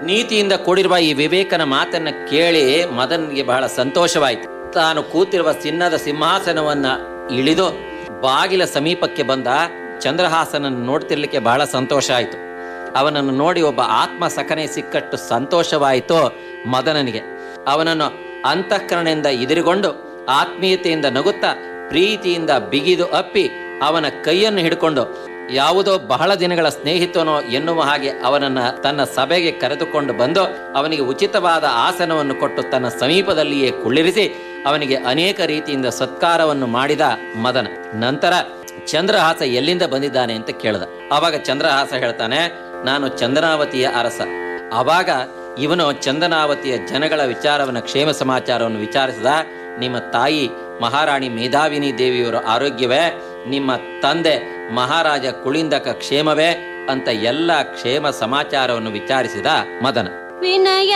ನೀತಿಯಿಂದ ಕೂಡಿರುವ ಈ ವಿವೇಕನ ಮಾತನ್ನ ಕೇಳಿ ಮದನ್ಗೆ ಬಹಳ ಸಂತೋಷವಾಯಿತು ತಾನು ಕೂತಿರುವ ಚಿನ್ನದ ಸಿಂಹಾಸನವನ್ನ ಇಳಿದು ಬಾಗಿಲ ಸಮೀಪಕ್ಕೆ ಬಂದ ಚಂದ್ರಹಾಸನನ್ನು ನೋಡ್ತಿರ್ಲಿಕ್ಕೆ ಬಹಳ ಸಂತೋಷ ಆಯಿತು ಅವನನ್ನು ನೋಡಿ ಒಬ್ಬ ಆತ್ಮ ಸಖನೆ ಸಿಕ್ಕಟ್ಟು ಸಂತೋಷವಾಯಿತು ಮದನನಿಗೆ ಅವನನ್ನು ಅಂತಃಕರಣೆಯಿಂದ ಎದುರುಗೊಂಡು ಆತ್ಮೀಯತೆಯಿಂದ ನಗುತ್ತಾ ಪ್ರೀತಿಯಿಂದ ಬಿಗಿದು ಅಪ್ಪಿ ಅವನ ಕೈಯನ್ನು ಹಿಡ್ಕೊಂಡು ಯಾವುದೋ ಬಹಳ ದಿನಗಳ ಸ್ನೇಹಿತನೋ ಎನ್ನುವ ಹಾಗೆ ಅವನನ್ನ ತನ್ನ ಸಭೆಗೆ ಕರೆದುಕೊಂಡು ಬಂದು ಅವನಿಗೆ ಉಚಿತವಾದ ಆಸನವನ್ನು ಕೊಟ್ಟು ತನ್ನ ಸಮೀಪದಲ್ಲಿಯೇ ಕುಳ್ಳಿರಿಸಿ ಅವನಿಗೆ ಅನೇಕ ರೀತಿಯಿಂದ ಸತ್ಕಾರವನ್ನು ಮಾಡಿದ ಮದನ ನಂತರ ಚಂದ್ರಹಾಸ ಎಲ್ಲಿಂದ ಬಂದಿದ್ದಾನೆ ಅಂತ ಕೇಳ್ದ ಅವಾಗ ಚಂದ್ರಹಾಸ ಹೇಳ್ತಾನೆ ನಾನು ಚಂದನಾವತಿಯ ಅರಸ ಅವಾಗ ಇವನು ಚಂದನಾವತಿಯ ಜನಗಳ ವಿಚಾರವನ್ನು ಕ್ಷೇಮ ಸಮಾಚಾರವನ್ನು ವಿಚಾರಿಸಿದ ನಿಮ್ಮ ತಾಯಿ ಮಹಾರಾಣಿ ಮೇಧಾವಿನಿ ದೇವಿಯವರ ಆರೋಗ್ಯವೇ ನಿಮ್ಮ ತಂದೆ ಮಹಾರಾಜ ಕುಳಿಂದಕ ಕ್ಷೇಮವೇ ಅಂತ ಎಲ್ಲ ಕ್ಷೇಮ ಸಮಾಚಾರವನ್ನು ವಿಚಾರಿಸಿದ ಮದನ ವಿನಯ